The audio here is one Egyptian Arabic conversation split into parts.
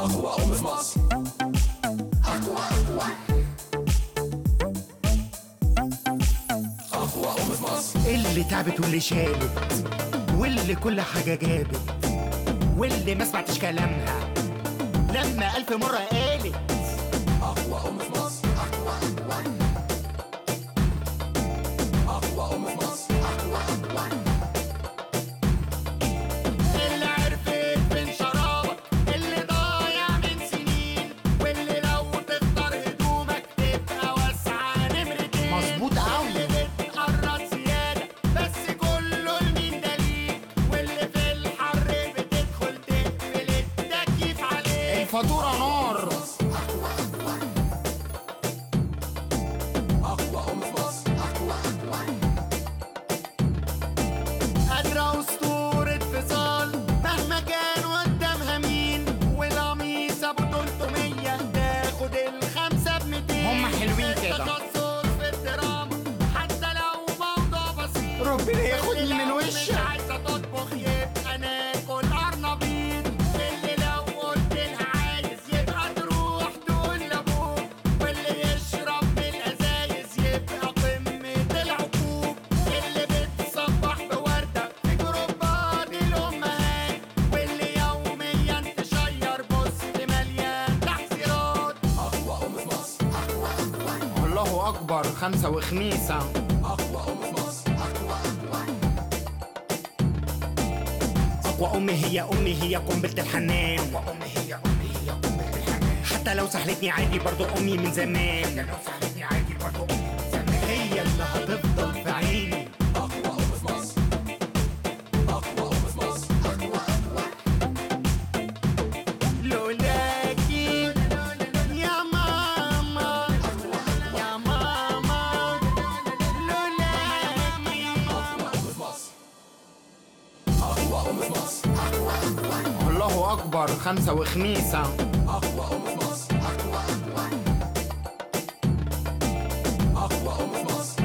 أقوى أم في مصر أقوى أم في مصر اللي تعبت واللي شالت واللي كل حاجة جابت واللي ما سمعتش كلامها لما ألف مرة قالت أقوى أم في مصر أقوى أم في مصر اللي عرفت من شرابك اللي ضايع من سنين واللي لو تختار هدومك تبقى واسعة نمرتين مظبوط أوي. اللي بتقرص زيادة بس كله لمين دليل واللي في الحر بتدخل تقفل التكييف عليه الفاتورة نار أقوى أم في مصر قادرة أسطورة فصال مهما كان قدامها مين والقميص أبو 300 تاخد الخمسة ب 200 هما حلوين كده. التكسر في الدراما حتى لو موضوع بسيط ربنا ياخدني اللي من لو وشك. مش عايزة تطبخ يبقى ناكل قرنبيط اللي لو قلت لها عايز يبقى تروح تقول لأبوك واللي يشرب من الأزايز يبقى قمة العقوق اللي بتصبح بوردة في جروبات الأمهات واللي يوميا تشير بوست مليان تحذيرات أقوى أم في مصر الله أكبر خمسة وخميسة أقوى أم في مصر أقوى أمي هي أمي هي قنبلة الحنان أمي هي أمي هي قنبلة الحنان حتى لو سحلتني عادي برضو أمي من زمان لو ساعدتني عادي برضه أمي من زمان هي اللي هتفضل في عيني أقوى أم في مصر أقوى أم في مصر لولاكي يا ماما يا ماما لولاكي أقوى أم في مصر أقوى أم في مصر الله أكبر خمسة وخميسة أقوى أم في مصر أقوى أم في مصر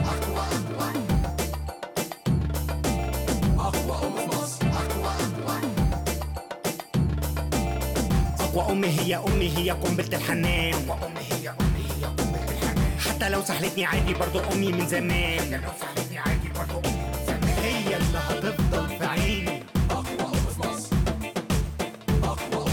أقوى أم في مصر أقوى أمي هي أمي هي قنبلة الحنان أمي هي أمي هي قنبلة الحنان حتى لو سحلتني عادي برضو أمي من زمان لو ساعدتني عادي برضه أمي من زمان هي اللي هتفضل في عيني أقوى أم في مصر أقوى